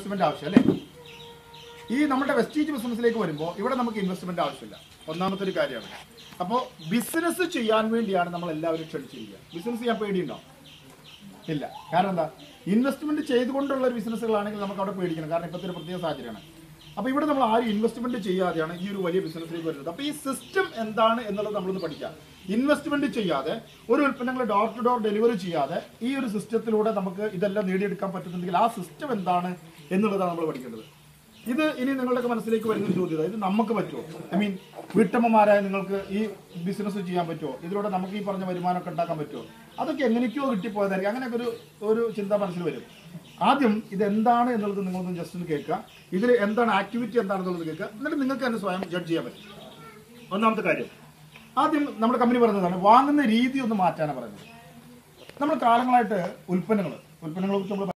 investment ആവശ്യം അല്ലേ ഈ നമ്മുടെ വെസ്റ്റീജ് ബിസിനസ്സിലേക്ക് വരുമ്പോൾ ഇവിടെ നമുക്ക് ഇൻവെസ്റ്റ്മെന്റ് ആവശ്യമില്ല ഒന്നാമത്തെ ഒരു കാര്യമാണ് അപ്പോൾ ബിസിനസ് ചെയ്യാൻ വേണ്ടിയാണ് നമ്മൾ എല്ലാവരും ക്ഷണിച്ചിരിക്കുക ബിസിനസ് ചെയ്യാൻ പേടിയുണ്ടോ ഇല്ല കാരണം എന്താ ഇൻവെസ്റ്റ്മെന്റ് ചെയ്തുകൊണ്ടുള്ള ഒരു ബിസിനസ്സുകളാണെങ്കിൽ നമുക്ക് അവിടെ പേടിക്കണം കാരണം ഇപ്പോഴത്തെ ഒരു പ്രത്യേക സാഹചര്യമാണ് അപ്പോൾ ഇവിടെ നമ്മൾ ആരും ഇൻവെസ്റ്റ്മെന്റ് ചെയ്യാതെയാണ് ഈ ഒരു വലിയ ബിസിനസ്സിലേക്ക് വരുന്നത് അപ്പോൾ ഈ സിസ്റ്റം എന്താണ് എന്നുള്ളത് നമ്മളൊന്ന് പഠിക്കാം ഇൻവെസ്റ്റ്മെന്റ് ചെയ്യാതെ ഒരു ഉൽപ്പന്നങ്ങൾ ഡോർ ടു ഡോർ ഡെലിവറി ചെയ്യാതെ ഈ ഒരു സിസ്റ്റത്തിലൂടെ നമുക്ക് ഇതെല്ലാം നേടിയെടുക്കാൻ പറ്റുന്നുണ്ടെങ്കിൽ ആ സിസ്റ്റം എന്താണ് എന്നുള്ളതാണ് നമ്മൾ പഠിക്കേണ്ടത് ഇത് ഇനി നിങ്ങളുടെയൊക്കെ മനസ്സിലേക്ക് വരുന്ന ഒരു ചോദ്യത ഇത് നമുക്ക് പറ്റുമോ ഐ മീൻ വീട്ടമ്മമാരായ നിങ്ങൾക്ക് ഈ ബിസിനസ് ചെയ്യാൻ പറ്റുമോ ഇതിലൂടെ നമുക്ക് ഈ പറഞ്ഞ വരുമാനമൊക്കെ ഉണ്ടാക്കാൻ പറ്റുമോ അതൊക്കെ എങ്ങനെയൊക്കെയോ കിട്ടിപ്പോയതായിരിക്കും അങ്ങനെയൊക്കെ ഒരു ഒരു ചിന്ത മനസ്സിൽ വരും ആദ്യം ഇത് എന്താണ് എന്നുള്ളത് നിങ്ങളൊന്ന് ജസ്റ്റ് ഒന്ന് കേൾക്കുക ഇതിൽ എന്താണ് ആക്ടിവിറ്റി എന്താണെന്നുള്ളത് കേൾക്കുക എന്നിട്ട് നിങ്ങൾക്ക് തന്നെ സ്വയം ജഡ്ജ് ചെയ്യാൻ പറ്റും ഒന്നാമത്തെ കാര്യം ആദ്യം നമ്മുടെ കമ്പനി പറയുന്നതാണ് വാങ്ങുന്ന രീതി ഒന്ന് മാറ്റാനാണ് പറയുന്നത് നമ്മൾ കാലങ്ങളായിട്ട് ഉൽപ്പന്നങ്ങൾ ഉൽപ്പന്നങ്ങളെ കുറിച്ച് നമ്മൾ